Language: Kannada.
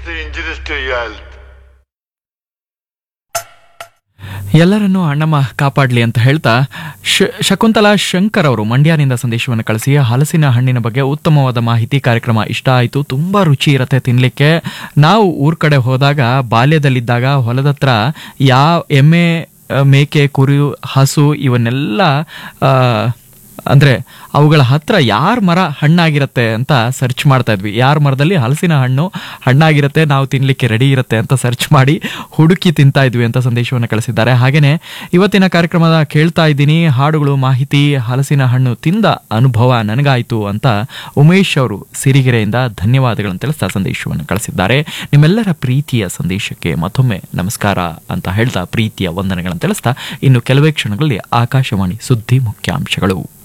injurious to your health. ಎಲ್ಲರನ್ನೂ ಅಣ್ಣಮ್ಮ ಕಾಪಾಡಲಿ ಅಂತ ಹೇಳ್ತಾ ಶ ಶಕುಂತಲಾ ಶಂಕರ್ ಅವರು ಮಂಡ್ಯನಿಂದ ಸಂದೇಶವನ್ನು ಕಳಿಸಿ ಹಲಸಿನ ಹಣ್ಣಿನ ಬಗ್ಗೆ ಉತ್ತಮವಾದ ಮಾಹಿತಿ ಕಾರ್ಯಕ್ರಮ ಇಷ್ಟ ಆಯಿತು ತುಂಬ ರುಚಿ ಇರುತ್ತೆ ತಿನ್ನಲಿಕ್ಕೆ ನಾವು ಊರ್ ಕಡೆ ಹೋದಾಗ ಬಾಲ್ಯದಲ್ಲಿದ್ದಾಗ ಹೊಲದತ್ರ ಯಾವ ಎಮ್ಮೆ ಆ, ಮೇಕೆ ಕುರಿ ಹಸು ಇವನ್ನೆಲ್ಲ ಆ, ಅಂದ್ರೆ ಅವುಗಳ ಹತ್ರ ಯಾರ ಮರ ಹಣ್ಣಾಗಿರತ್ತೆ ಅಂತ ಸರ್ಚ್ ಮಾಡ್ತಾ ಇದ್ವಿ ಯಾರ ಮರದಲ್ಲಿ ಹಲಸಿನ ಹಣ್ಣು ಹಣ್ಣಾಗಿರುತ್ತೆ ನಾವು ತಿನ್ಲಿಕ್ಕೆ ರೆಡಿ ಇರುತ್ತೆ ಅಂತ ಸರ್ಚ್ ಮಾಡಿ ಹುಡುಕಿ ತಿಂತಾ ಇದ್ವಿ ಅಂತ ಸಂದೇಶವನ್ನು ಕಳಿಸಿದ್ದಾರೆ ಹಾಗೇನೆ ಇವತ್ತಿನ ಕಾರ್ಯಕ್ರಮದ ಕೇಳ್ತಾ ಇದ್ದೀನಿ ಹಾಡುಗಳು ಮಾಹಿತಿ ಹಲಸಿನ ಹಣ್ಣು ತಿಂದ ಅನುಭವ ನನಗಾಯಿತು ಅಂತ ಉಮೇಶ್ ಅವರು ಸಿರಿಗೆರೆಯಿಂದ ಧನ್ಯವಾದಗಳನ್ನು ತಿಳಿಸ್ತಾ ಸಂದೇಶವನ್ನು ಕಳಿಸಿದ್ದಾರೆ ನಿಮ್ಮೆಲ್ಲರ ಪ್ರೀತಿಯ ಸಂದೇಶಕ್ಕೆ ಮತ್ತೊಮ್ಮೆ ನಮಸ್ಕಾರ ಅಂತ ಹೇಳ್ತಾ ಪ್ರೀತಿಯ ವಂದನೆಗಳನ್ನು ತಿಳಿಸ್ತಾ ಇನ್ನು ಕೆಲವೇ ಕ್ಷಣಗಳಲ್ಲಿ ಆಕಾಶವಾಣಿ ಸುದ್ದಿ ಮುಖ್ಯಾಂಶಗಳು